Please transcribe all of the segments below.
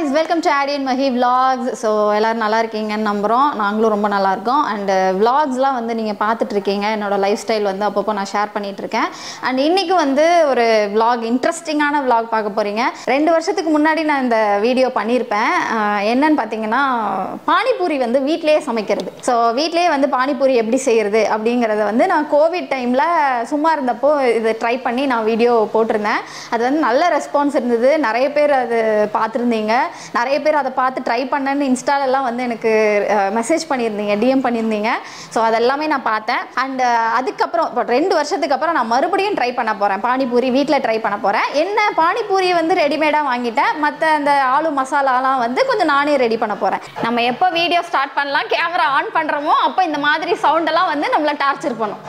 Guys welcome to ஆடியன் Mahi vlogs so எல்லோரும் நல்லா இருக்கீங்கன்னு நம்புகிறோம் நாங்களும் ரொம்ப நல்லா இருக்கோம் அண்ட் விளாக்ஸ்லாம் வந்து நீங்கள் பார்த்துட்டு இருக்கீங்க என்னோட லைஃப் ஸ்டைல் வந்து அப்பப்போ நான் ஷேர் பண்ணிட்டு இருக்கேன் அண்ட் இன்னைக்கு வந்து ஒரு vlog இன்ட்ரெஸ்டிங்கான vlog பார்க்க போகிறீங்க ரெண்டு வருஷத்துக்கு முன்னாடி நான் இந்த வீடியோ பண்ணியிருப்பேன் அஹ் என்னன்னு பார்த்தீங்கன்னா பானிபூரி வந்து வீட்டிலேயே சமைக்கிறது ஸோ வீட்டிலேயே வந்து பானிபூரி எப்படி செய்யறது அப்படிங்கிறத வந்து நான் கோவிட் டைமில் சும்மா இருந்தப்போ இதை ட்ரை பண்ணி நான் வீடியோ போட்டிருந்தேன் அது வந்து நல்ல ரெஸ்பான்ஸ் இருந்தது நிறைய பேர் அது பார்த்துருந்தீங்க நிறைய பேர் அதை பார்த்து ட்ரை பண்ணேன்னு இன்ஸ்டாலெல்லாம் வந்து எனக்கு மெசேஜ் பண்ணியிருந்தீங்க டிஎம் பண்ணியிருந்தீங்க ஸோ அதெல்லாமே நான் பார்த்தேன் அண்ட் அதுக்கப்புறம் இப்போ ரெண்டு வருஷத்துக்கு அப்புறம் நான் மறுபடியும் ட்ரை பண்ண போகிறேன் பானிபூரி வீட்டில் ட்ரை பண்ண போகிறேன் என்ன பானிபூரி வந்து ரெடிமேடாக வாங்கிட்டேன் மற்ற அந்த ஆலு மசாலாலாம் வந்து கொஞ்சம் நானே ரெடி பண்ண போகிறேன் நம்ம எப்போ வீடியோ ஸ்டார்ட் பண்ணலாம் கேமரா ஆன் பண்ணுறோமோ அப்போ இந்த மாதிரி சவுண்டெல்லாம் வந்து நம்மளை டார்ச்சர் பண்ணும்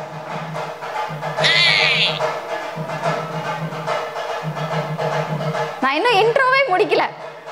நான் இன்னும் இன்ட்ரோவே முடிக்கல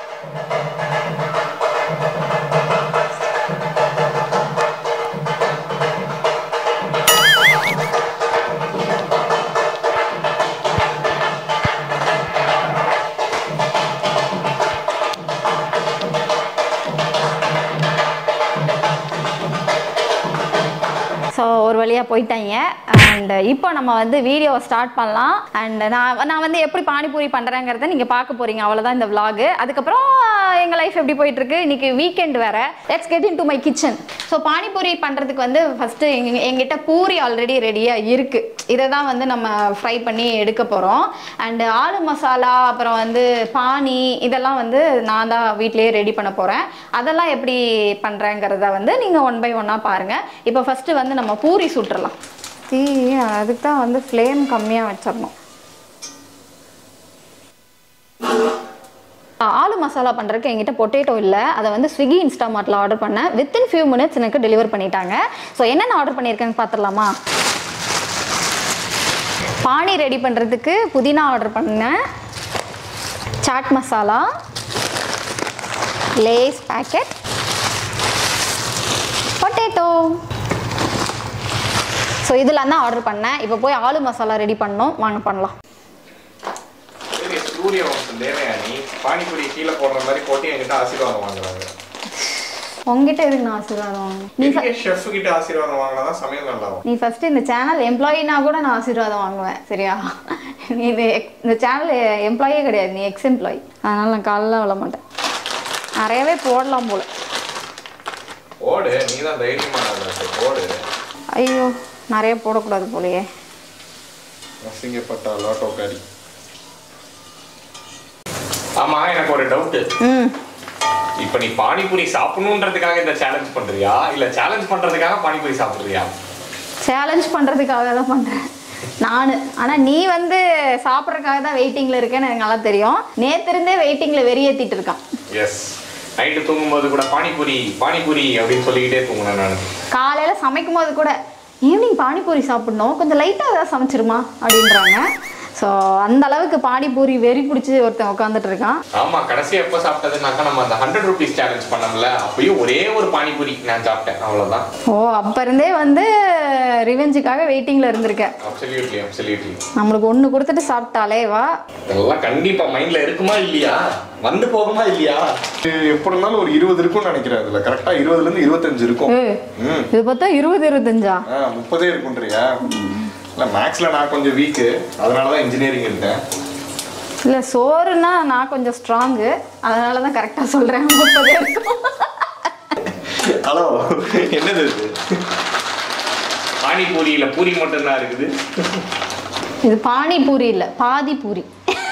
ஸோ ஒரு வழியாக போயிட்டாங்க அண்ட் இப்போ நம்ம வந்து வீடியோவை ஸ்டார்ட் பண்ணலாம் அண்ட் நான் நான் வந்து எப்படி பானிபூரி பண்ணுறேங்கிறத நீங்கள் பார்க்க போகிறீங்க அவ்வளோதான் இந்த vlog அதுக்கப்புறம் எங்கள் லைஃப் எப்படி போயிட்டுருக்கு இன்னைக்கு வீக்கெண்ட் வேறு let's get into my kitchen so panipuri பண்ணுறதுக்கு வந்து ஃபஸ்ட்டு எங்க எங்கிட்ட பூரி ஆல்ரெடி ரெடியாக இருக்குது இதை தான் வந்து நம்ம ஃப்ரை பண்ணி எடுக்க போகிறோம் அண்டு ஆலு மசாலா அப்புறம் வந்து பானி இதெல்லாம் வந்து நான் தான் வீட்லேயே ரெடி பண்ண போகிறேன் அதெல்லாம் எப்படி பண்ணுறேங்கிறத வந்து நீங்கள் ஒன் பை ஒன்னாக பாருங்கள் இப்போ ஃபஸ்ட்டு வந்து நம்ம பூரி சுட்டுறலாம் தீ அதுக்கு தான் வந்து ஃப்ளேம் கம்மியாக வச்சிடணும் ஆலு மசாலா பண்ணுறதுக்கு என்கிட்ட பொட்டேட்டோ இல்லை அதை வந்து ஸ்விக்கி இன்ஸ்டாமார்ட்டில் ஆர்டர் பண்ணேன் வித்தின் ஃபியூ மினிட்ஸ் எனக்கு டெலிவர் பண்ணிட்டாங்க ஸோ என்னென்ன ஆர்டர் பண்ணியிருக்கேன்னு பார்த்துடலாமா பானி ரெடி பண்ணுறதுக்கு புதினா ஆர்டர் பண்ணேன் chaat masala Lay's packet potato so இதெல்லாம் தான் ஆர்டர் பண்ணேன் இப்போ போய் ஆலு மசாலா ரெடி பண்ணோம் வாங்க பண்ணலாம் சரி, சூரிய வம்சம் தேவையா நீ பானிபூரி கீழே போடுற மாதிரி போட்டு என்கிட்ட ஆசீர்வாதம் வாங்குறாங்க உங்ககிட்ட எதுக்கு நான் ஆசீர்வாதம் வாங்கணும்? நீ பெரிய ஷெஃப் கிட்ட ஆசீர்வாதம் வாங்கினாதான் சமையல் நல்லா ஆகும் நீ ஃபர்ஸ்ட் இந்த சேனல் எம்ப்ளாயினா கூட நான் ஆசீர்வாதம் வாங்குவேன் சரியா நீ இது ex- இந்த சேனல் எம்ப்ளாயே கிடையாது நீ எக்ஸ் எம்ப்ளாயி அதனால நான் காலைல விழ மாட்டேன் நிறையவே போடலாம் போல ஓடு நீ தான் தைரியமான ஓடு ஐயோ நிறைய போடக்கூடாது போலயே அசிங்கப்பட்ட லாட்டோ காரி ஆமா எனக்கு ஒரு டவுட் ம் இப்ப நீ பானிபூரி சாப்பிடணுன்றதுக்காக இந்த சேலஞ்ச் பண்றியா இல்ல சேலஞ்ச் பண்றதுக்காக பானிபூரி சாப்பிடுறியா சேலஞ்ச் பண்ணுறதுக்காக தான் பண்ணுறேன் நான் ஆனால் நீ வந்து சாப்பிட்றதுக்காக தான் வெயிட்டிங்கில் இருக்கேன்னு எனக்கு நல்லா தெரியும் நேத்து இருந்தே வெயிட்டிங்கில் வெறியேற்றிட்டு இருக்கான் எஸ் நைட்டு தூங்கும்போது கூட பானிபூரி பானிபூரி அப்படின்னு சொல்லிக்கிட்டே தூங்கினேன் நான் காலையில் சமைக்கும் போது கூட ஈவினிங் பானிபூரி சாப்பிடணும் கொஞ்சம் லைட்டாக ஏதாவது சமைச்சிருமா அப்படின்றாங்க ஸோ அந்த அளவுக்கு பானிபூரி வெறி பிடிச்சி ஒருத்தன் உட்காந்துட்டு இருக்கான் ஆமா கடைசியா எப்போ சாப்பிட்டதுனாக்கா நம்ம அந்த ஹண்ட்ரட் ருபீஸ் சேலஞ்ச் பண்ணோம்ல அப்பயும் ஒரே ஒரு பானிபூரி நான் சாப்பிட்டேன் அவ்வளவுதான் ஓ அப்போ இருந்தே வந்து ரிவெஞ்சுக்காக வெயிட்டிங்கில் இருந்திருக்கேன் அப்சல்யூட்லி அப்சல்யூட்லி நம்மளுக்கு ஒன்று கொடுத்துட்டு சாப்பிட்டாலே வா இதெல்லாம் கண்டிப்பா மைண்ட்ல இருக்குமா இல்லையா வந்து போகுமா இல்லையா எப்படி இருந்தாலும் ஒரு இருபது இருக்கும்னு நினைக்கிறேன் அதுல கரெக்டா இருபதுல இருந்து இருபத்தஞ்சு இருக்கும் ஏய், ம் இது பார்த்தா இருபது இருபத்தஞ்சா ஆ முப்பதே இருக்குன்றியா இல்ல மேக்ஸ்ல நான் கொஞ்சம் வீக்கு அதனாலதான் இன்ஜினியரிங் எடுத்தேன் இல்லை சோறுனா நான் கொஞ்சம் ஸ்ட்ராங்கு அதனால தான் கரெக்டாக சொல்கிறேன் முப்பதே இருக்கும் ஹலோ என்னது இது பானிபூரியில பூரி மட்டும் தான் இருக்குது இது பானிபூரி இல்லை பாதி பூரி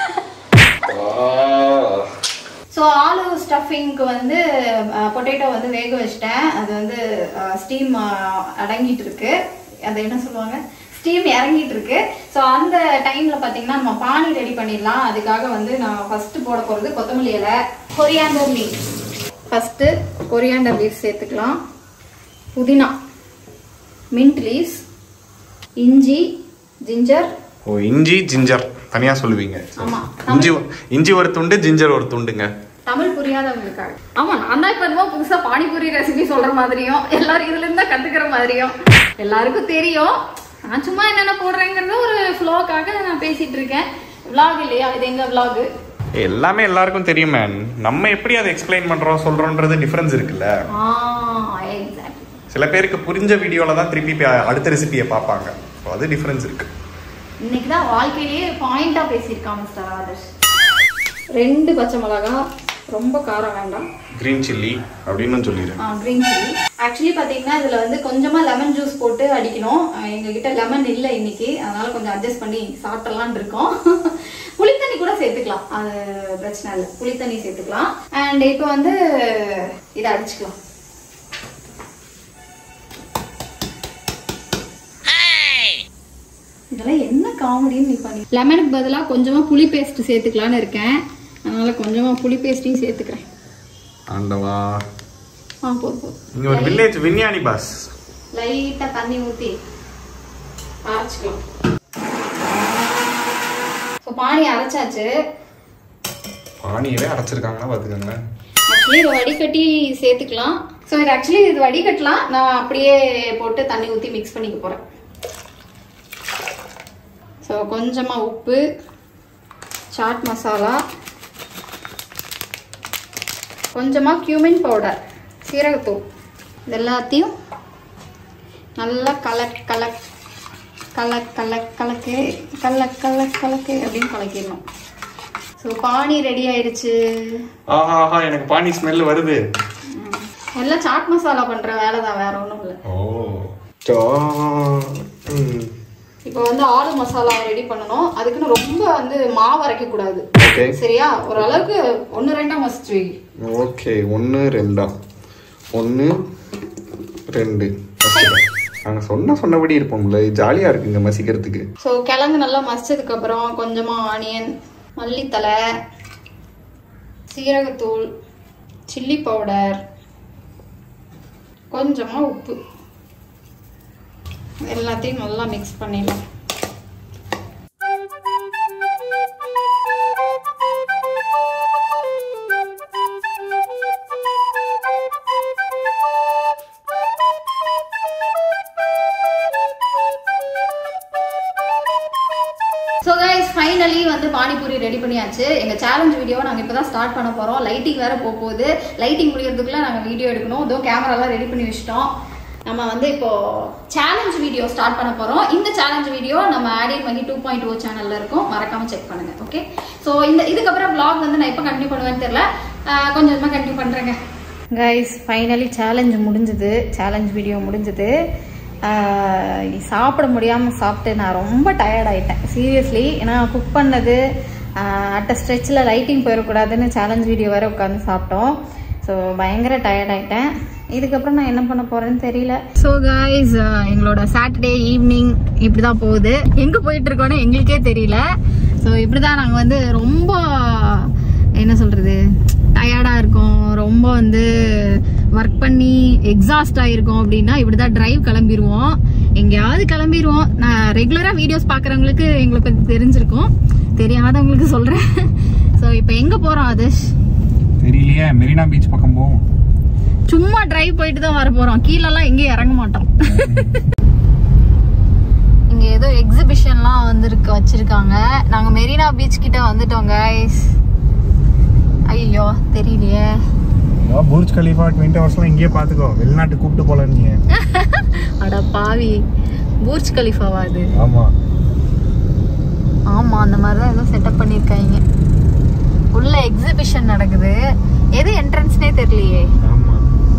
ஸோ ஆலு ஸ்டஃபிங்க்கு வந்து பொட்டேட்டோ வந்து வேக வச்சிட்டேன் அது வந்து ஸ்டீம் அடங்கிட்டு இருக்கு அது என்ன சொல்லுவாங்க ஸ்டீம் இறங்கிட்டு இருக்கு ஸோ அந்த டைம்ல பார்த்தீங்கன்னா நம்ம பானி ரெடி பண்ணிடலாம் அதுக்காக வந்து நான் ஃபர்ஸ்ட் போட போகிறது கொத்தமல்லி இலை coriander leave first coriander leave சேர்த்துக்கலாம் புதினா மின்ட் லீவ்ஸ் இஞ்சி ஜிஞ்சர் ஓ இஞ்சி ஜிஞ்சர் தனியா சொல்லுவீங்க ஆமா இஞ்சி இஞ்சி ஒரு துண்டு ஜிஞ்சர் ஒரு துண்டுங்க தமிழ் புரியாதவங்களுக்காக ஆமா நான் தான் இப்ப என்னமோ புதுசா பானிபூரி ரெசிபி சொல்ற மாதிரியும் எல்லாரும் இதுல இருந்தா கத்துக்கிற மாதிரியும் எல்லாருக்கும் தெரியும் நான் சும்மா என்னென்ன போடுறேங்கிறது ஒரு ஃப்ளோக்காக நான் பேசிட்டு இருக்கேன் vlog இல்லையா இது எங்க vlog எல்லாமே எல்லாருக்கும் தெரியும் மேன் நம்ம எப்படி அதை எக்ஸ்பிளைன் பண்றோம் சொல்றோன்றது டிஃபரன்ஸ் இருக்குல்ல ஆ எக்ஸாக்ட்லி சில பேருக்கு புரிஞ்ச வீடியோல தான் திருப்பி பா- அடுத்த ரெசிபியை பார்ப்பாங்க ஸோ அது டிஃபரன்ஸ் இருக்கு இன்னைக்கு தான் வாழ்க்கையிலேயே பாயிண்டா பேசியிருக்கான் மிஸ்டர் ஆதர்ஷ் ரெண்டு பச்சை மிளகா ரொம்ப காரம் வேண்டாம் கிரீன் சில்லி அப்படின்னு சொல்லிடு க்ரீன் சில்லி ஆக்சுவலி பார்த்தீங்கன்னா இதில் வந்து கொஞ்சமாக லெமன் ஜூஸ் போட்டு அடிக்கணும் அஹ் எங்ககிட்ட லெமன் இல்லை இன்னைக்கு அதனால கொஞ்சம் அட்ஜஸ்ட் பண்ணி சாப்பிடலான்னு இருக்கோம் புளித்தண்ணி கூட சேர்த்துக்கலாம் அது பிரச்சனை இல்லை புளித்தண்ணி சேர்த்துக்கலாம் அண்ட் இப்போ வந்து இதை அடிச்சுக்கலாம் இதெல்லாம் என்ன காமெடின்னு நீ பண்ணி லெமனுக்கு பதிலாக கொஞ்சமாக புளி பேஸ்ட் சேர்த்துக்கலான்னு இருக்கேன் அதனால கொஞ்சமாக புளி பேஸ்ட்டையும் சேர்த்துக்கிறேன் ஆண்டவா ஆ போதும் போதும் இங்க ஒரு வில்லேஜ் விஞ்ஞானி பாஸ் லைட்டா தண்ணி ஊத்தி அரைச்சிக்கலாம் ஸோ பானி அரைச்சாச்சு பானியவே அரைச்சிருக்காங்கன்னா பாத்துக்கோங்க ஆக்சுவலி இதை வடிகட்டி சேர்த்துக்கலாம் ஸோ இது ஆக்சுவலி இது வடிகட்டலாம் நான் அப்படியே போட்டு தண்ணி ஊற்றி மிக்ஸ் பண்ணிக்க போகிறேன் ஸோ கொஞ்சமாக உப்பு சாட் மசாலா கொஞ்சமாக கியூமின் பவுடர் சீரகத்தூள் இது எல்லாத்தையும் நல்லா கலக் கலக் கலக் கலக் கலக்கு கலக் கலக் கலக்கு அப்படின்னு கலக்கிடணும் ஸோ பானி ரெடி ஆயிடுச்சு ஆஹா ஆஹா எனக்கு பானி ஸ்மெல் வருது எல்லாம் சாட் மசாலா பண்ற வேலை தான் வேற ஒன்றும் இல்லை ஓ சா ம். இப்போ வந்து ஆலு மசாலா ரெடி பண்ணணும் அதுக்குன்னு ரொம்ப வந்து மாவு அரைக்க கூடாது ஓகே சரியா ஓரளவுக்கு ஒன்று ரெண்டா மஸ்ட் வை ஓகே ஒன்று ரெண்டா ஒன்று ரெண்டு நாங்கள் சொன்ன சொன்னபடி இருப்போம்ல ஜாலியாக இருக்குங்க மசிக்கிறதுக்கு ஸோ கிழங்கு நல்லா மசிச்சதுக்கு அப்புறம் கொஞ்சமாக ஆனியன் மல்லித்தலை சீரகத்தூள் சில்லி பவுடர் கொஞ்சமாக உப்பு எல்லாத்தையும் நல்லா மிக்ஸ் பண்ணிடலாம் ஸோ கைஸ் ஃபைனலி வந்து பானிபூரி ரெடி பண்ணியாச்சு எங்கள் சேலஞ்ச் வீடியோவை நாங்கள் இப்போ தான் ஸ்டார்ட் பண்ண போகிறோம் லைட்டிங் வேறு போக போகுது லைட்டிங் முடியறதுக்குள்ளே நாங்கள் வீடியோ எடுக்கணும் இதோ கேமராலாம் ரெடி பண்ணி வச்சிட்டோம் நம்ம வந்து இப்போ சேலஞ்ச் வீடியோ ஸ்டார்ட் பண்ண போகிறோம் இந்த சேலஞ்ச் வீடியோ நம்ம ஆடியன் மகி டூ பாயிண்ட் ஓ சேனலில் இருக்கும் மறக்காமல் செக் பண்ணுங்க ஓகே ஸோ இந்த இதுக்கப்புறம் vlog வந்து நான் எப்போ கண்டினியூ பண்ணுவேன்னு தெரில ஆஹ் கொஞ்சம் கொஞ்சமாக கண்டினியூ பண்ணுறேங்க கைஸ் ஃபைனலி சேலஞ்ச் முடிஞ்சுது சேலஞ்ச் வீடியோ முடிஞ்சுது ஆஹ் சாப்பிட முடியாமல் சாப்பிட்டு நான் ரொம்ப டயர்ட் ஆயிட்டேன் சீரியஸ்லி ஏன்னா குக் பண்ணது அட்ட ஸ்ட்ரெச்சில் லைட்டிங் போயிடக்கூடாதுன்னு சேலஞ்ச் வீடியோ வேறு உட்காந்து சாப்பிட்டோம் ஸோ பயங்கர டயர்ட் ஆயிட்டேன் இதுக்கப்புறம் நான் என்ன பண்ண போறேன்னு தெரியல ஸோ காய்ஸ் எங்களோட சாட்டர்டே ஈவினிங் இப்படி தான் போகுது எங்கே போயிட்டு இருக்கோன்னு எங்களுக்கே தெரியல ஸோ இப்படி தான் நாங்கள் வந்து ரொம்ப என்ன சொல்றது டயர்டா இருக்கும் ரொம்ப வந்து ஒர்க் பண்ணி எக்ஸாஸ்ட் ஆயிருக்கோம் அப்படின்னா இப்படிதான் டிரைவ் கிளம்பிடுவோம் எங்கேயாவது கிளம்பிடுவோம் நான் ரெகுலரா வீடியோஸ் பாக்குறவங்களுக்கு எங்களை பத்தி தெரிஞ்சிருக்கும் தெரியாதவங்களுக்கு சொல்றேன் ஸோ இப்போ எங்க போறோம் ஆதர்ஷ் தெரியலையே மெரினா பீச் பக்கம் போவோம் சும்மா டிரைவ் போயிட்டு தான் வர போறோம் கீழெல்லாம் எங்கேயும் இறங்க மாட்டோம் இங்க ஏதோ எக்ஸிபிஷன்லாம் வந்துருக்கு வச்சிருக்காங்க நாங்க மெரினா பீச் கிட்ட வந்துட்டோம் கைஸ் ஐயோ தெரியலையே புர்ஜ் கலீஃபா ட்வின் டவர்ஸ்லாம் இங்கேயே பார்த்துக்கோ வெளிநாட்டு கூப்பிட்டு போல நீங்க அட பாவி பூர்ஜ் கலிஃபாவா அது ஆமா ஆமா அந்த மாதிரி தான் ஏதோ செட்டப் பண்ணிருக்காங்க உள்ள எக்ஸிபிஷன் நடக்குது எது என்ட்ரன்ஸ்னே தெரியலையே ஆமா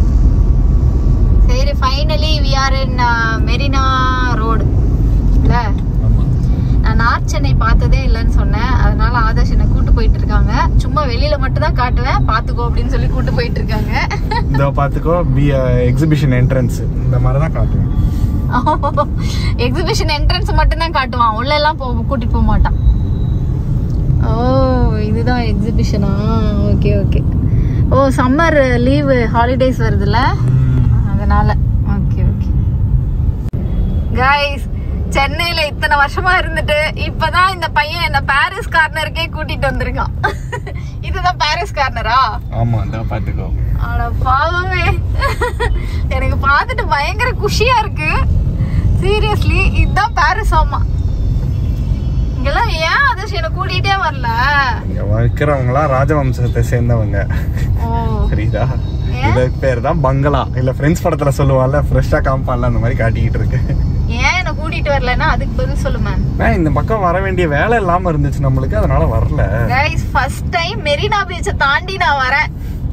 சரி finally we are in Marina road இல்ல ஆமா நான் நார்த் சென்னை பார்த்ததே இல்லைன்னு சொன்னேன் அதனால ஆதர்ஷ் என்னை கூட்டு போயிட்டு இருக்காங்க சும்மா வெளியில மட்டும் தான் காட்டுவேன் பாத்துக்கோ அப்படின்னு சொல்லி கூட்டு போயிட்டு இருக்காங்க இதோ பார்த்துக்கோ பி எக்ஸிபிஷன் என்ட்ரன்ஸ் இந்த மாதிரி தான் காட்டுவேன் எக்ஸிபிஷன் என்ட்ரன்ஸ் மட்டும் தான் காட்டுவான் உள்ள எல்லாம் போ கூட்டிட்டு போக மாட்டான் ஓ இதுதான் எக்ஸிபிஷனா ஓகே ஓகே ஓ சம்மர் லீவு ஹாலிடேஸ் வருதுல்ல அதனால ஓகே ஓகே கைஸ் சென்னையில இத்தனை வருஷமா இருந்துட்டு இப்பதான் இந்த பையன் என்ன பாரிஸ் கார்னருக்கே கூட்டிட்டு வந்திருக்கான் இதுதான் பாரிஸ் கார்னரா ஆமா இதோ பார்த்துக்கோ அட பாவமே எனக்கு பார்த்துட்டு பயங்கர குஷியா இருக்கு சீரியஸ்லி இதுதான் பாரிஸ் ஆமா இங்கெல்லாம் ஏன் ஆதர்ஷ் என்ன கூட்டிகிட்டே வரல இங்க வைக்கிறவங்களாம் ராஜவம்சத்தை சேர்ந்தவங்க ஓ சரிதா ஏன்? இதுக்கு பேர் தான் பங்களா இல்ல ஃப்ரெண்ட்ஸ் படத்துல சொல்லுவான்ல ஃப்ரெஷ்ஷா காம்பான்ல அந்த மாதிரி காட்டிக்கிட்டு இருக்கு ஏன் என்ன கூட்டிட்டு வரலன்னா அதுக்கு பதில் சொல்லு மேம் நான் இந்த பக்கம் வர வேண்டிய வேலை இல்லாம இருந்துச்சு நம்மளுக்கு அதனால வரல கைஸ் ஃபர்ஸ்ட் டைம் மெரினா பீச்சை தாண்டி நான் வரேன்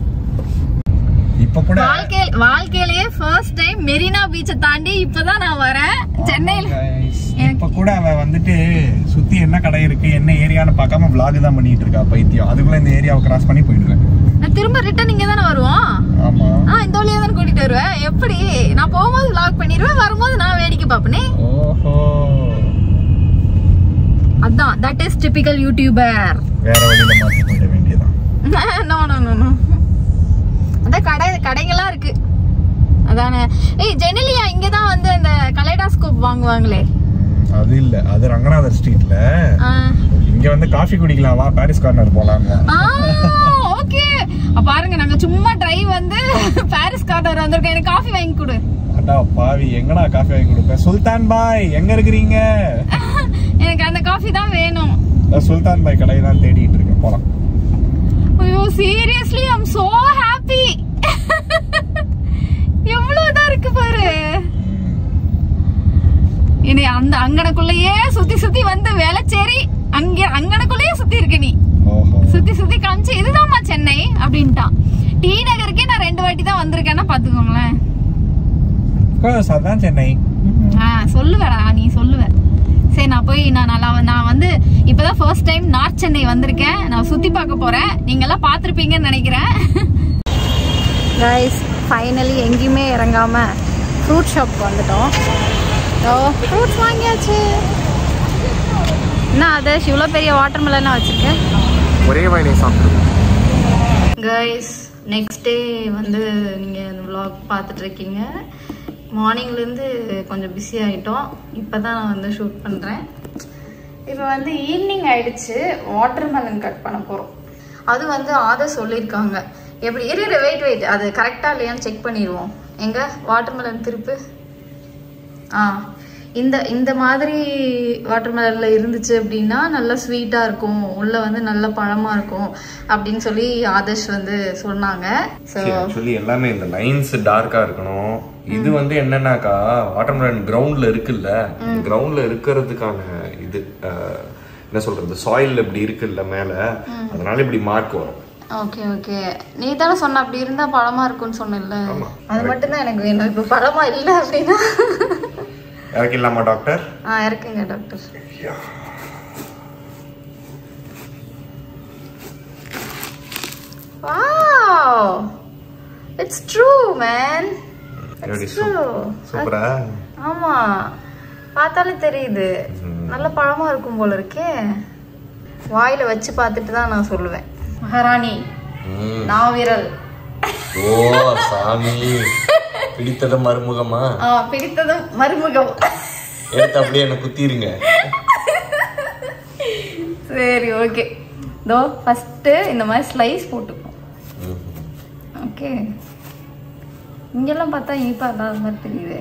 இப்ப கூட வாழ்க்கையில் வாழ்க்கையிலேயே ஃபர்ஸ்ட் டைம் மெரினா பீச்சை தாண்டி இப்பதான் நான் வரேன் சென்னையில Guys, இப்ப கூட அவ வந்துட்டு சுத்தி என்ன கடை இருக்கு என்ன ஏரியான்னு பார்க்காம vlog தான் பண்ணிட்டு இருக்கா பைத்தியம் அதுக்குள்ள இந்த ஏரியாவை கிராஸ் பண்ணி போயிடுவேன் நான் திரும்ப ரிட்டர்ன் இங்க தானே வருவோம் ஆமா ஆ இந்த வழியா தானே கூட்டிட்டு வருவேன் எப்படி நான் போகும்போது vlog பண்ணிடுவேன் வரும்போது நான் வேடிக்கை பார்ப்பனே ஓஹோ அதான் தட் இஸ் டிபிக்கல் யூடியூபர் வேற வழியில மாத்தி போயிட வேண்டியதான் நோ நோ நோ நோ அதான் கடை கடைங்கெல்லாம் இருக்கு அதானே ஏய் ஜெனிலியா இங்க தான் வந்து அந்த கலைடாஸ்கோப் வாங்குவாங்களே ம், அது இல்ல அது ரங்கநாதர் ஸ்ட்ரீட்ல ஆ இங்க வந்து காஃபி குடிக்கலாம் வா பாரிஸ் கார்னர் போலாம் ஓகே பாருங்க நாங்க சும்மா டிரைவ் வந்து பாரிஸ் கார்னர் வந்திருக்கோம் எனக்கு காஃபி வாங்கி கொடு அடா பாவி எங்கடா காஃபி வாங்கி கொடுப்பேன் சுல்தான் பாய் எங்க இருக்கிறீங்க எனக்கு அந்த காஃபி தான் வேணும் நான் சுல்தான் பாய் கடையை தான் தேடிட்டு இருக்கேன் போலாம் ஐயோ சீரியஸ்லி ஐம் சோ ஹாப்பி எவ்வளவு இதா இருக்கு பாரு இனி அந்த அங்கனக்குள்ளேயே சுத்தி சுத்தி வந்து வேலைச்சேரி அங்க அங்கனக்குள்ளேயே சுத்தி இருக்கு நீ ஓஹோ சுத்தி சுத்தி காமிச்சு இதுதாம்மா சென்னை அப்படின்ட்டான் டி நகருக்கே நான் ரெண்டு வாட்டி தான் வந்திருக்கேன்னா பாத்துக்கோங்களேன் கோஸ் அதான் சென்னை ஆ சொல்லுவேடா நீ சொல்லுவ சரி நான் போய் நான் நல்லா நான் வந்து இப்பதான் ஃபர்ஸ்ட் டைம் நார்த் சென்னை வந்திருக்கேன் நான் சுத்தி பார்க்க போறேன் நீங்க எல்லாம் பார்த்துருப்பீங்கன்னு நினைக்கிறேன் கைஸ் ஃபைனலி எங்கேயுமே இறங்காம ஃப்ரூட் ஷாப்க்கு வந்துட்டோம் ஓ ஃப்ரூட்ஸ் வாங்கியாச்சு என்ன ஆதர்ஷ் இவ்வளோ பெரிய வாட்டர் மெலனாக வச்சிருக்கேன் ஒரே வயலை சாப்பிட்டு கைஸ் நெக்ஸ்ட் டே வந்து நீங்கள் இந்த vlog பார்த்துட்டு இருக்கீங்க மார்னிங்லேருந்து கொஞ்சம் பிஸி ஆகிட்டோம் இப்போ தான் நான் வந்து ஷூட் பண்ணுறேன் இப்போ வந்து ஈவினிங் ஆயிடுச்சு வாட்டர் மெலன் கட் பண்ண போகிறோம் அது வந்து ஆதர் சொல்லியிருக்காங்க எப்படி இரு இரு வெயிட் வெயிட் அது கரெக்டாக இல்லையான்னு செக் பண்ணிடுவோம் எங்க வாட்டர் மெலன் திருப்பு ஆ இந்த இந்த மாதிரி வாட்டர்மெலனில் இருந்துச்சு அப்படின்னா நல்லா ஸ்வீட்டாக இருக்கும் உள்ளே வந்து நல்ல பழமாக இருக்கும் அப்படின்னு சொல்லி ஆதர்ஷ் வந்து சொன்னாங்க ஸோ ஆக்சுவலி எல்லாமே இந்த லைன்ஸ் டார்க்கா இருக்கணும் இது வந்து என்னன்னாக்கா வாட்டர்மெலன் கிரவுண்ட்ல இருக்குல்ல கிரவுண்ட்ல இருக்கிறதுக்கான இது அஹ், என்ன சொல்றது சாயில் இப்படி இருக்குல்ல மேல அதனால இப்படி மார்க் வரும் ஓகே ஓகே நீ தானே சொன்ன அப்படி இருந்தால் பழமாக இருக்கும்னு சொன்னல அது மட்டும்தான் எனக்கு வேணும் இப்போ பழமாக இல்லை அப்படின்னா இறக்கிடலாமா டாக்டர் ஆ இருக்குங்க doctor wow it's true man எப்படி இட்ஸ் ட்ரூ சூப்பரா ஆமா பார்த்தாலே தெரியுது நல்ல பழமா இருக்கும் போல இருக்கே வாயில வச்சு பார்த்துட்டு தான் நான் சொல்லுவேன் மகாராணி நாவிரல் ஓ சாமி பிடித்தத மருமுகமா ஆ பிடித்ததும் மருமகம் எடுத்து அப்படியே என்ன குத்திருங்க சரி ஓகே தோ ஃபஸ்ட்டு இந்த மாதிரி ஸ்லைஸ் போட்டுக்கணும் ஓகே இங்கெல்லாம் பார்த்தா இனிப்பா இல்லாத மாதிரி தெரியுது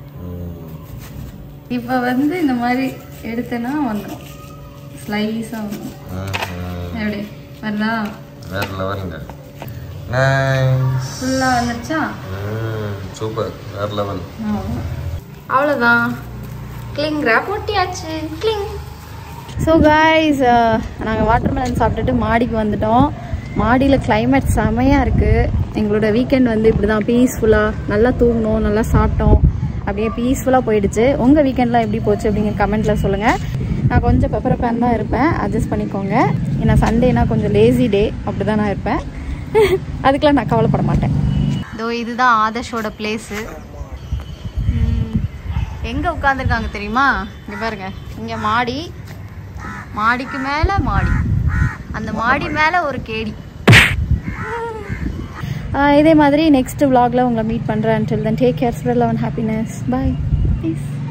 இப்போ வந்து இந்த மாதிரி எடுத்தேன்னா வந்துடும் ஸ்லைஸாக வந்துடும் எப்படி வருதா வேற லெவலுங்க நைஸ் ஃபுல்லாக வந்துருச்சா சூப்பர் வேற லெவல் அவ்வளோதான் கிளிங் ரேப் ஒட்டியாச்சு கிளிங் ஸோ காய்ஸ் நாங்கள் வாட்டர்மெலன் சாப்பிட்டுட்டு மாடிக்கு வந்துட்டோம் மாடியில் climate செமையாக இருக்குது எங்களோட வீக்கெண்ட் வந்து இப்படி தான் பீஸ்ஃபுல்லாக நல்லா தூங்கினோம் நல்லா சாப்பிட்டோம் அப்படியே பீஸ்ஃபுல்லாக போயிடுச்சு உங்கள் வீக்கெண்ட்லாம் எப்படி போச்சு அப்படிங்கிற கமெண்ட்டில் சொல்லுங்கள் நான் கொஞ்சம் பெப்பர் பேன் தான் இருப்பேன் அட்ஜஸ்ட் பண்ணிக்கோங்க ஏன்னா சண்டேனா கொஞ்சம் லேசி டே அப்படி தான் நான் இருப்பேன் அதுக்கெலாம் நான் கவலைப்பட மாட்டேன் இதோ இதுதான் ஆதர்ஷோட பிளேஸு எங்கே உட்காந்துருக்காங்க தெரியுமா இங்கே பாருங்க இங்கே மாடி மாடிக்கு மேலே மாடி அந்த மாடி மேலே ஒரு கேடி இதே மாதிரி நெக்ஸ்ட் vlogல உங்களை மீட் பண்ணுறேன் until then take care spread love and happiness bye peace